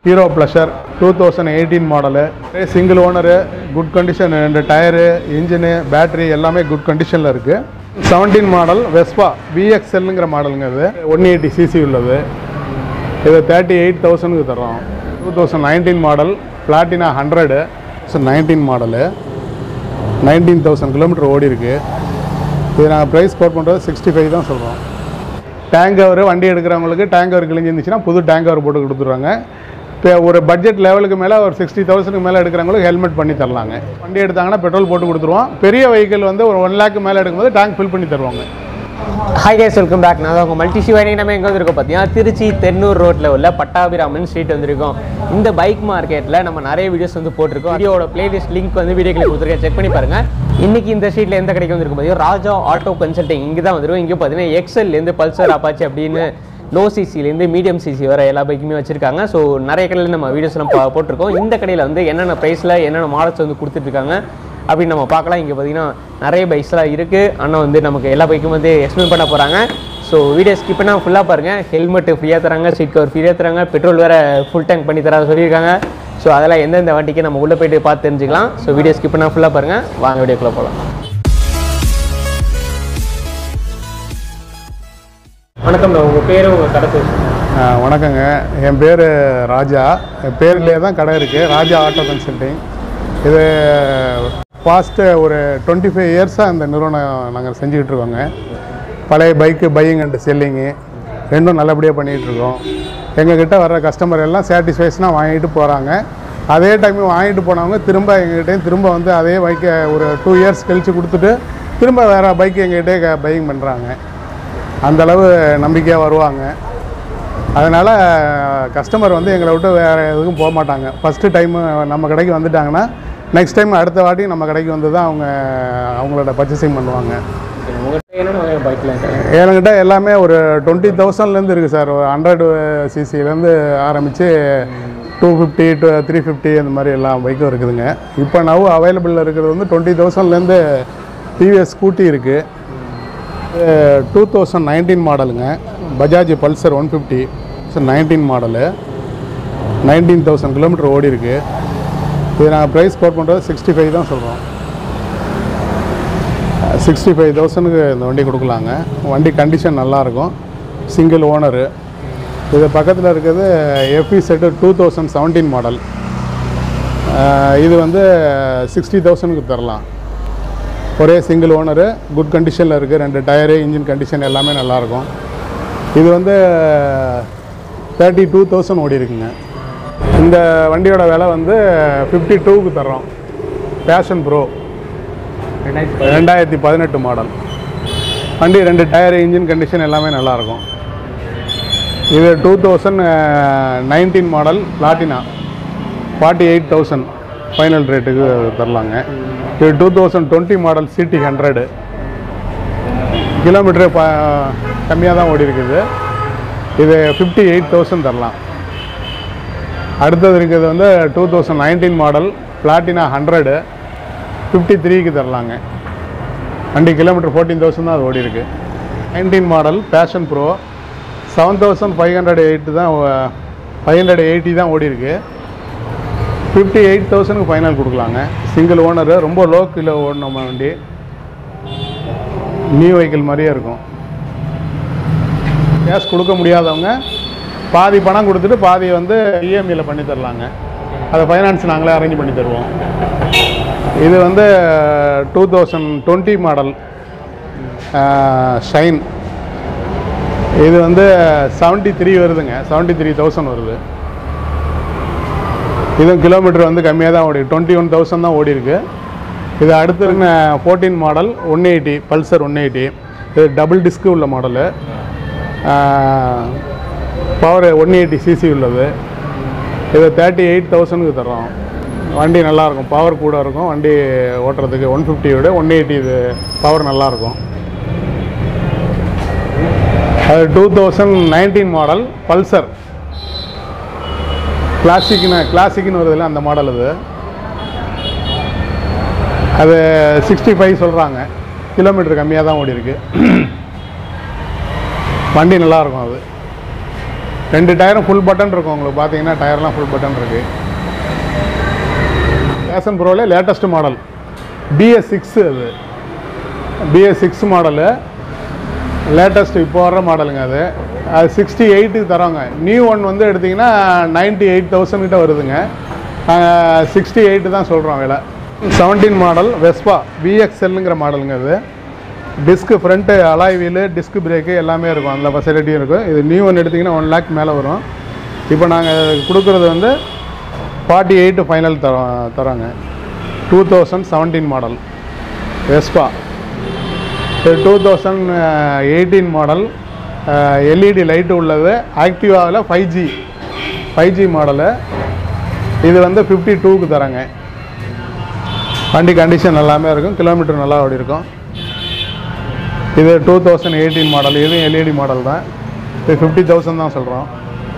hero Pleasure two thousand eighteen model single owner good condition ரெண்டு tyre engine battery எல்லாமே good கண்டிஷனில் இருக்குது seventeen model Vespa விஎக்ஸ்எல்லுங்கிற மாடலுங்க இது ஒன் எயிட்டி சிசி உள்ளது இது தேர்ட்டி எயிட் தௌசண்ட்க்கு தரோம் two thousand nineteen model Platina hundred nineteen model nineteen thousand kilometre ஓடி இருக்கு இது நாங்கள் ப்ரைஸ் கோட் பண்ணுறது சிக்ஸ்டி ஃபைவ் தான் சொல்கிறோம் டேங்க் கவர் வண்டி எடுக்கிறவங்களுக்கு டேங்க் கவர் கிழிஞ்சிருந்துச்சுன்னா புது டேங்க் கவர் போட்டு கொடுத்துருவாங்க இப்போ ஒரு பட்ஜெட் லெவலுக்கு மேலே ஒரு சிக்ஸ்டி தௌசண்ட்க்கு மேலே எடுக்கிறவங்களுக்கு ஹெல்மெட் பண்ணி தரலாங்க வண்டி எடுத்தாங்கன்னா பெட்ரோல் போட்டு கொடுத்துருவோம் பெரிய வெஹிக்கிள் வந்து ஒரு ஒன் லேக் மேலே எடுக்கும்போது டேங்க் ஃபில் பண்ணி தருவாங்க ஹாய் கைஸ் வெல்கம் பேக் நான் உங்கள் மல்டி சிவானி நம்ம எங்கே வந்திருக்கோம் பார்த்தீங்கன்னா திருச்சி தென்னூர் ரோட்டில் உள்ள பட்டாபிராமன் ஸ்ட்ரீட் வந்திருக்கோம் இந்த பைக் மார்க்கெட்டில் நம்ம நிறைய வீடியோஸ் வந்து போட்டிருக்கோம் வீடியோட பிளேலிஸ்ட் லிங்க் வந்து வீடியோ கிளிக் கொடுத்துருக்கேன் செக் பண்ணி பாருங்க இன்னைக்கு இந்த ஸ்ட்ரீட்டில் எந்த கடைக்கு வந்திருக்கும் பார்த்தீங்கன்னா ராஜா ஆட்டோ கன்சல்டிங் இங்கே தான் வந்துருக்கும் இங்கே பார்த்தீங்கன்னா எக்ஸல்லேருந்து பல்சர் அப்பாச்சி அப்படின்னு லோ சிசிலேருந்து மீடியம் சிசி வர எல்லா பைக்குமே வச்சிருக்காங்க ஸோ நிறைய கடையில் நம்ம வீடியோஸ்லாம் பா- போட்டிருக்கோம் இந்த கடையில் வந்து என்னென்ன ப்ரைஸில் என்னென்ன மாடல்ஸ் வந்து கொடுத்துட்ருக்காங்க அப்படின்னு நம்ம பார்க்கலாம் இங்கே பார்த்தீங்கன்னா நிறைய பைக்ஸ்லாம் இருக்குது அண்ணா வந்து நமக்கு எல்லா பைக்கும் வந்து எக்ஸ்பிளைன் பண்ண போகிறாங்க ஸோ வீடியோ ஸ்கிப் பண்ணால் ஃபுல்லாக பாருங்கள் ஹெல்மெட் ஃப்ரீயாக தராங்க சீட் கவர் ஃப்ரீயாக தராங்க பெட்ரோல் வேறு ஃபுல் டேங்க் பண்ணி தராங்க சொல்லியிருக்காங்க ஸோ அதெல்லாம் எந்தெந்த வண்டிக்கு நம்ம உள்ளே போயிட்டு பார்த்து தெரிஞ்சுக்கலாம் ஸோ வீடியோ ஸ்கிப் பண்ணால் ஃபுல்லாக பாருங்கள் வாங்க வீடியோக்குள்ளே போகலாம் வணக்கம் உங்கள் பேர் உங்கள் கடை பேர் ஆ, வணக்கங்க என் பேர் ராஜா என் பேர்லேயே தான் கடை இருக்குது ராஜா ஆட்டோ கன்சல்டிங் இது பாஸ்ட்டு ஒரு டுவெண்ட்டி ஃபைவ் இயர்ஸாக இந்த நிறுவனம் நாங்கள் செஞ்சுக்கிட்டு இருக்கோங்க பழைய பைக்கு பையிங் அண்ட் செல்லிங்கு ரெண்டும் நல்லபடியாக பண்ணிகிட்டு இருக்கோம் எங்ககிட்ட வர்ற கஸ்டமர் எல்லாம் சாட்டிஸ்ஃபேக்ஷனாக வாங்கிட்டு போகிறாங்க அதே டைம் வாங்கிட்டு போனவங்க திரும்ப எங்ககிட்டயும் திரும்ப வந்து அதே பைக்கை ஒரு டூ இயர்ஸ் கழித்து கொடுத்துட்டு திரும்ப வேறு பைக் எங்ககிட்டே பையிங் பண்ணுறாங்க அந்த அளவு நம்பிக்கையாக வருவாங்க அதனால் கஸ்டமர் வந்து எங்களை விட்டு வேறு எதுக்கும் போக மாட்டாங்க ஃபஸ்ட்டு டைமு நம்ம கடைக்கு வந்துட்டாங்கன்னா நெக்ஸ்ட் டைம் அடுத்த வாட்டி நம்ம கடைக்கு வந்து தான் அவங்க அவங்களோட பர்ச்சேசிங் பண்ணுவாங்க உங்கள்கிட்ட என்னென்ன பைக்கில் என்கிட்ட எல்லாமே ஒரு டுவெண்ட்டி தௌசண்ட்லேருந்து இருக்குது சார் ஒரு ஹண்ட்ரட் சிசிலேருந்து ஆரம்பித்து two fifty to three fifty அந்த மாதிரி எல்லா பைக்கும் இருக்குதுங்க இப்போ நவ் அவைலபிளில் இருக்கிறது வந்து டுவெண்ட்டி தௌசண்ட்லேருந்து டிவிஎஸ் ஸ்கூட்டி இருக்குது டூ தௌசண்ட் நைன்டீன் மாடலுங்க Bajaj Pulsar one fifty nineteen model nineteen thousand kilometre ஓடி இருக்கு இது நாங்கள் ப்ரைஸ் கோட் பண்ணுறது சிக்ஸ்டி ஃபைவ் தான் சொல்கிறோம் சிக்ஸ்டி ஃபைவ் தௌசண்ட்க்கு இந்த வண்டி கொடுக்கலாங்க வண்டி கண்டிஷன் நல்லாயிருக்கும் சிங்கிள் ஓனரு இது பக்கத்தில் இருக்கிறது எஃப்இ செட்டு டூ தௌசண்ட் செவன்டீன் மாடல் இது வந்து சிக்ஸ்டி தௌசண்ட்க்கு தரலாம் ஒரே சிங்கிள் ஓனரு குட் கண்டிஷனில் இருக்குது ரெண்டு டயரு இன்ஜின் கண்டிஷன் எல்லாமே நல்லாயிருக்கும் இது வந்து தேர்ட்டி டூ தௌசண்ட் ஓடி இருக்குங்க இந்த வண்டியோட விலை வந்து ஃபிஃப்டி டூக்கு தர்றோம் பேஷன் ப்ரோ ரெண்டாயிரத்தி ரெண்டாயிரத்தி பதினெட்டு மாடல் வண்டி ரெண்டு டயர் இன்ஜின் கண்டிஷன் எல்லாமே நல்லாயிருக்கும் இது two thousand nineteen model Platina forty eight thousand final ரேட்டுக்கு தரலாங்க இது two thousand twenty model CD hundred kilometre ப கம்மியாக தான் ஓடி இருக்குது இது ஃபிஃப்டி எயிட் தௌசண்ட் தரலாம் அடுத்தது இருக்கிறது வந்து two thousand nineteen model Platina hundred fifty த்ரீக்கு தரலாங்க வண்டி கிலோமீட்டர் ஃபோர்டீன் தௌசண்ட் தான் அது ஓடி இருக்கு nineteen model Passion Pro seven thousand five hundred eight தான் ஃபைவ் ஹண்ட்ரட் எயிட்டி தான் ஓடி இருக்கு ஃபிஃப்டி எயிட் தௌசண்ட்க்கு ஃபைனல் கொடுக்கலாங்க சிங்கிள் ஓனரு ரொம்ப லோ கிலோ ஓடணும் வண்டி நியூ வெஹிக்கிள் மாதிரியே இருக்கும் கேஷ் கொடுக்க முடியாதவங்க பாதி பணம் கொடுத்துட்டு பாதி வந்து இஎம்ஐயில் பண்ணி தரலாங்க அதை ஃபைனான்ஸ் நாங்களே அரேஞ்ச் பண்ணி தருவோம் இது வந்து two thousand twenty model Shine இது வந்து செவன்ட்டி த்ரீ வருதுங்க செவன்ட்டி த்ரீ தௌசண்ட் வருது இதுவும் கிலோமீட்டர் வந்து கம்மியாக தான் ஓடி டுவெண்ட்டி ஒன் தௌசண்ட் தான் ஓடி இருக்கு இது அடுத்து fourteen model one eighty Pulsar one eighty இது டபுள் டிஸ்க்கு உள்ள model power one eighty CC உள்ளது இது தேர்ட்டி எயிட் தௌசண்ட்க்கு தரோம் வண்டி நல்லாயிருக்கும் பவர் கூட இருக்கும் வண்டி ஓட்டுறதுக்கு ஒன் ஃபிஃப்டியோட ஒன் எயிட்டி இது பவர் நல்லாயிருக்கும் அது two thousand nineteen model Pulsar கிளாசிக்னு கிளாசிக்னு வருதுல்ல அந்த மாடல் அது அது சிக்ஸ்டி ஃபைவ் சொல்கிறாங்க கிலோமீட்டர் கம்மியாக தான் ஓடி இருக்கு வண்டி நல்லாயிருக்கும் அது ரெண்டு டயரும் ஃபுல் பட்டன் இருக்கும் உங்களுக்கு பார்த்தீங்கன்னா டயர்லாம் ஃபுல் பட்டன் இருக்குது பேஷன் ப்ரோவில் லேட்டஸ்ட் மாடல் பிஎஸ் சிக்ஸ் அது பிஎஸ் சிக்ஸ் மாடலு லேட்டஸ்ட் இப்போ வர்ற மாடலுங்க அது அது சிக்ஸ்டி எயிட்டுக்கு தரோங்க நியூ ஒன் வந்து எடுத்திங்கன்னா நைன்ட்டி எயிட் தௌசண்ட் கிட்ட வருதுங்க சிக்ஸ்டி எயிட்டு தான் சொல்கிறோம் விலை செவன்டீன் மாடல் வெஸ்பா விஎக்ஸ்எல்லுங்கிற மாடலுங்க அது disc front alloy wheel disc brake எல்லாமே இருக்கும் அந்த ஃபெசிலிட்டியும் இருக்கும் இது நியூ ஒன் எடுத்திங்கன்னா ஒன் லேக் மேலே வரும் இப்போ நாங்கள் கொடுக்குறது வந்து ஃபார்ட்டி எயிட்டு ஃபைனல் தரோம் தரோங்க two thousand seventeen model Vespa இது two thousand eighteen model LED light உள்ளது ஆக்டிவாவில் five G five G model இது வந்து ஃபிஃப்டி டூக்கு தராங்க வண்டி கண்டிஷன் எல்லாமே இருக்கும் கிலோமீட்டர் நல்லா ஓடி இருக்கும் இது டூ தௌசண்ட் எயிட்டீன் மாடல் இதுவும் எல்இடி மாடல் தான் இது ஃபிஃப்டி தௌசண்ட் தான் சொல்கிறோம்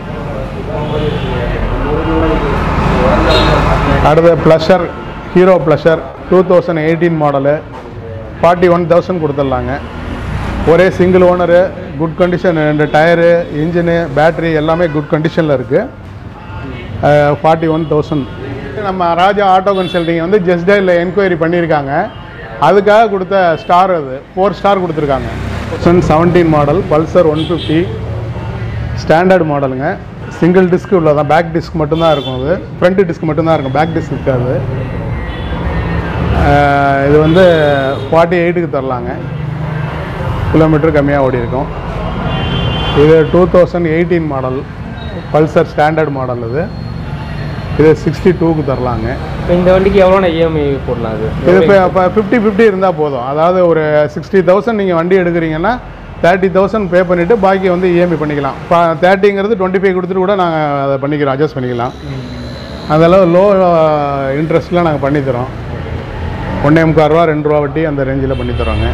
அடுத்து Pleasure Hero Pleasure two thousand eighteen model forty one thousand கொடுத்துட்லாங்க ஒரே சிங்கிள் ஓனரு குட் கண்டிஷன் ரெண்டு டயரு இன்ஜினு பேட்ரி எல்லாமே குட் கண்டிஷனில் இருக்குது ஃபார்ட்டி ஒன் தௌசண்ட் நம்ம ராஜா ஆட்டோ கன்சல்டிங் வந்து ஜஸ்ட் டேயில் என்கொயரி பண்ணியிருக்காங்க அதுக்காக கொடுத்த ஸ்டார் அது ஃபோர் ஸ்டார் கொடுத்துருக்காங்க thousand seventeen model Pulsar one fifty standard மாடலுங்க சிங்கிள் டிஸ்க் உள்ளதான் பேக் டிஸ்க் மட்டும்தான் இருக்கும் அது ஃப்ரண்ட் டிஸ்க் மட்டும்தான் இருக்கும் பேக் டிஸ்க் இருக்காது அஹ் இது வந்து ஃபார்ட்டி எயிட்டுக்கு தரலாங்க கிலோமீட்டர் கம்மியாக ஓடி இருக்கும் இது two thousand eighteen model Pulsar standard model இது இது சிக்ஸ்டி டூக்கு தரலாங்க இப்போ இந்த வண்டிக்கு எவ்வளோ இஎம்ஐ போடலாம் அது இது இப்போ ஃபிஃப்டி ஃபிஃப்டி இருந்தால் போதும் அதாவது ஒரு சிக்ஸ்டி தௌசண்ட் நீங்கள் வண்டி எடுக்கிறீங்கன்னா தேர்ட்டி தௌசண்ட் பே பண்ணிவிட்டு பாக்கி வந்து இஎம்ஐ பண்ணிக்கலாம் இப்போ தேர்ட்டிங்கிறது டுவெண்ட்டி ஃபைவ் கொடுத்துட்டு கூட நாங்கள் அதை பண்ணிக்கிறோம் அட்ஜஸ்ட் பண்ணிக்கலாம் அதெல்லாம் லோ இன்ட்ரெஸ்ட்டில் நாங்கள் பண்ணித்தரோம் ஒன்றே முக்கால் ரூபா ரெண்டு ரூபா வட்டி அந்த ரேஞ்சில் பண்ணித்தரோங்க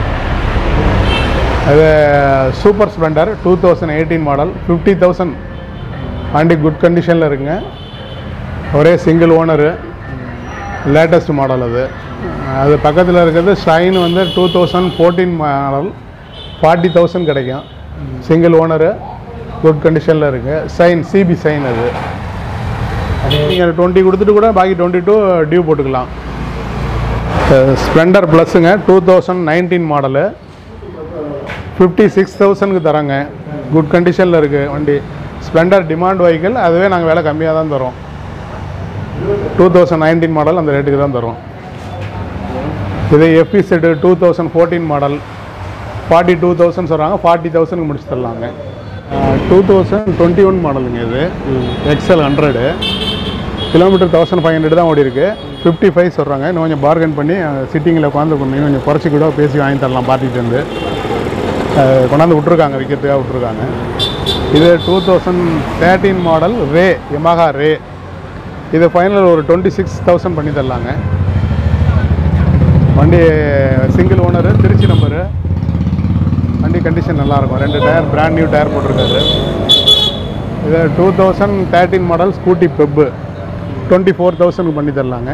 அது super Splendor two thousand eighteen model fifty thousand வண்டி குட் கண்டிஷனில் இருக்குங்க ஒரே சிங்கிள் ஓனரு லேட்டஸ்ட் மாடல் அது அது பக்கத்தில் இருக்கிறது ஷைன் வந்து two thousand fourteen model forty thousand கிடைக்கும் சிங்கிள் ஓனரு குட் கண்டிஷனில் இருக்குது சைன் சிபி சைன் அது நீங்கள் டுவெண்ட்டி கொடுத்துட்டு கூட பாக்கி டுவெண்ட்டி டூ டியூ போட்டுக்கலாம் ஸ்ப்ளெண்டர் ப்ளஸ்ஸுங்க two thousand nineteen model fifty six தௌசண்ட்க்கு தராங்க குட் கண்டிஷனில் இருக்குது வண்டி ஸ்ப்ளெண்டர் டிமாண்ட் வெஹிக்கிள் அதுவே நாங்கள் விலை கம்மியாக தான் தரோம் டூ தௌசண்ட் நைன்டீன் மாடல் அந்த ரேட்டுக்கு தான் தரோம் இது எஃபி செட்டு two thousand fourteen model forty two thousand சொல்கிறாங்க ஃபார்ட்டி தௌசண்ட்க்கு முடிச்சு தரலாங்க டூ தௌசண்ட் டுவெண்ட்டி ஒன் மாடலுங்க இது Excel hundred kilometre thousand five hundred தான் ஓடி இருக்கு ஃபிஃப்டி ஃபைவ் சொல்கிறாங்க இன்னும் கொஞ்சம் பார்கன் பண்ணி சிட்டிங்கில் உட்காந்து கொஞ்சம் கொஞ்சம் குறைச்சி கூட பேசி வாங்கி தரலாம் பார்ட்டிட்டு வந்து அஹ், கொண்டாந்து விட்ருக்காங்க விற்கிறதுக்காக விட்ருக்காங்க இது two thousand thirteen model Ray Yamaha Ray இது ஃபைனல் ஒரு டுவெண்ட்டி சிக்ஸ் தௌசண்ட் பண்ணி தரலாங்க வண்டி சிங்கிள் ஓனரு திருச்சி நம்பரு வண்டி கண்டிஷன் நல்லாயிருக்கும் ரெண்டு டயர் பிராண்ட் நியூ டயர் போட்டிருக்காரு இது two thousand thirteen model Scooty Pep twenty four thousand பண்ணி தரலாங்க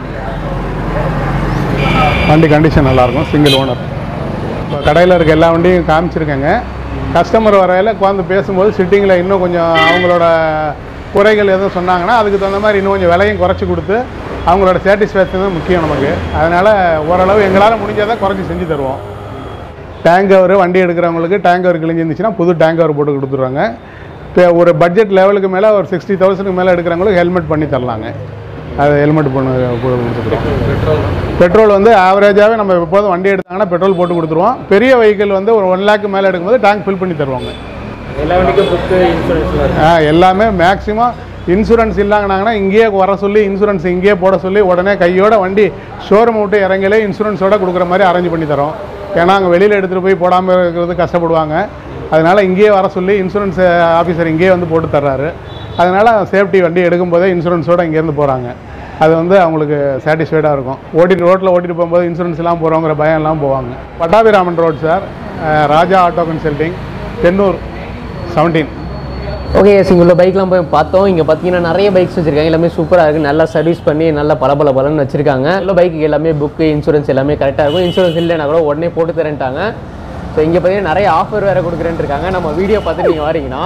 வண்டி கண்டிஷன் நல்லாயிருக்கும் சிங்கிள் ஓனர் இப்போ கடையில் இருக்க எல்லா வண்டியும் காமிச்சிருக்கேங்க கஸ்டமர் வரையில் உட்காந்து பேசும்போது சிட்டிங்கில் இன்னும் கொஞ்சம் அவங்களோட குறைகள் எதுவும் சொன்னாங்கன்னா அதுக்கு தகுந்த மாதிரி இன்னும் கொஞ்சம் விலையும் குறைச்சி கொடுத்து அவங்களோட சாட்டிஸ்ஃபேக்ஷன் தான் முக்கியம் நமக்கு அதனால் ஓரளவு எங்களால் முடிஞ்சதை குறைச்சி செஞ்சு தருவோம் டேங்க் கவர் வண்டி எடுக்கிறவங்களுக்கு டேங்க் கவர் கிழிஞ்சிருந்துச்சுன்னா புது டேங்க் கவர் போட்டு கொடுத்துருவாங்க இப்போ ஒரு பட்ஜெட் லெவலுக்கு மேலே ஒரு சிக்ஸ்டி தௌசண்ட்க்கு மேலே எடுக்கிறவங்களுக்கு ஹெல்மெட் பண்ணி தரலாங்க அது ஹெல்மெட் பண்ணு போட்டு கொடுத்துருவோம் பெட்ரோல் வந்து ஆவரேஜாகவே நம்ம எப்போதும் வண்டி எடுத்தாங்கன்னா பெட்ரோல் போட்டு கொடுத்துருவோம் பெரிய வெஹிக்கிள் வந்து ஒரு ஒன் லேக் மேலே எடுக்கும்போது டேங்க் ஃபில் பண்ணி தருவாங்க எல்லா வண்டிக்கும் புக்கு இன்சூரன்ஸ்லாம் ஆ, எல்லாமே மேக்ஸிமம் இன்சூரன்ஸ் இல்லாங்கனாங்கன்னா இங்கேயே வர சொல்லி இன்சூரன்ஸ் இங்கேயே போட சொல்லி உடனே கையோட வண்டி ஷோரூம் விட்டு இறங்கலே இன்சூரன்ஸோட கொடுக்குற மாதிரி அரேஞ்ச் பண்ணி தரோம் ஏன்னா அங்கே வெளியில் எடுத்துகிட்டு போய் போடாமல் இருக்கிறது கஷ்டப்படுவாங்க அதனால் இங்கேயே வர சொல்லி இன்சூரன்ஸ் ஆஃபீஸர் இங்கேயே வந்து போட்டு தர்றாரு அதனால் சேஃப்டி வண்டி எடுக்கும்போதே இன்சூரன்ஸோட இங்கேருந்து போகிறாங்க அது வந்து அவங்களுக்கு சாட்டிஸ்ஃபைடாக இருக்கும் ஓட்டிட்டு ரோட்டில் ஓட்டிட்டு போகும்போது இன்சூரன்ஸ் எல்லாம் போகிறோங்கிற பயம் எல்லாம் போவாங்க Pattabiraman road sir ah, Raja auto consulting Thennur seventeen okay yes இங்கே உள்ள பைக்லாம் போய் பார்த்தோம் இங்கே பார்த்தீங்கன்னா நிறைய பைக்ஸ் வச்சிருக்காங்க எல்லாமே சூப்பராக இருக்குது நல்லா சர்வீஸ் பண்ணி நல்லா பல பல பலன்னு வச்சிருக்காங்க உள்ள பைக்கு எல்லாமே புக்கு இன்சூரன்ஸ் எல்லாமே கரெக்டாக இருக்கும் இன்சூரன்ஸ் இல்லைன்னா கூட உடனே போட்டு தரேன்ட்டாங்க ஸோ இங்கே பார்த்தீங்கன்னா நிறைய ஆஃபர் வேறு கொடுக்குறேன்னு இருக்காங்க நம்ம வீடியோ பார்த்து நீங்கள் வரீங்கன்னா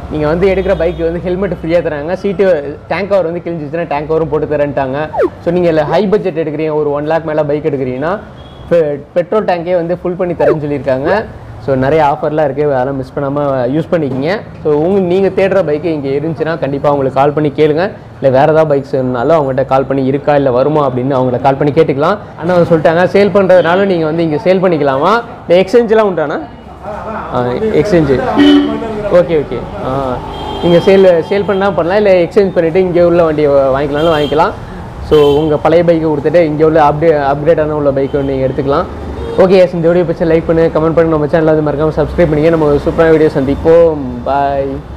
நீங்கள் வந்து எடுக்கிற பைக்கு வந்து ஹெல்மெட் ஃப்ரீயாக தராங்க சீட்டு டேங்க் கவர் வந்து கிழிஞ்சிச்சுன்னா டேங்க் கவரும் போட்டு தரேன்ட்டாங்க ஸோ நீங்கள் ஹை பட்ஜெட் எடுக்கிறீங்க ஒரு ஒன் லேக் மேலே பைக் எடுக்கிறீங்கன்னா பெட்ரோல் டேங்கே வந்து ஃபுல் பண்ணி தரேன்னு சொல்லியிருக்காங்க ஸோ நிறைய ஆஃபர்லாம் இருக்குது அதெல்லாம் மிஸ் பண்ணாமல் யூஸ் பண்ணிக்கிங்க ஸோ உங்க நீங்கள் தேடுற பைக்கு இங்கே இருந்துச்சுன்னா கண்டிப்பாக அவங்களுக்கு கால் பண்ணி கேளுங்க இல்லை வேறு ஏதாவது பைக்ஸ் இருந்தாலும் அவங்ககிட்ட கால் பண்ணி இருக்கா இல்லை வருமா அப்படின்னு அவங்கள கால் பண்ணி கேட்டுக்கலாம் ஆனால் அவங்க சொல்லிட்டாங்க சேல் பண்ணுறதுனால நீங்கள் வந்து இங்கே சேல் பண்ணிக்கலாமா இல்லை எக்ஸ்சேஞ்செலாம் உண்டானா எக்ஸ்சேஞ்சு ஓகே ஓகே நீங்கள் சேல் சேல் பண்ணால் பண்ணலாம் இல்லை எக்ஸ்சேஞ்ச் பண்ணிவிட்டு இங்கே உள்ள வண்டியை வாங்கிக்கலாம்னு வாங்கிக்கலாம் ஸோ உங்கள் பழைய பைக்கை கொடுத்துட்டு இங்கே உள்ள அப்டே அப்கிரேடான உள்ள பைக்கை நீங்கள் எடுத்துக்கலாம் ஓகே எஸ் இந்த வீடியோ பற்றி லைக் பண்ணு கமெண்ட் பண்ணி நம்ம சேனலில் வந்து மறக்காமல் சப்ஸ்கிரைப் பண்ணிங்க நம்ம ஒரு சூப்பரான வீடியோ சந்திப்போம் பாய்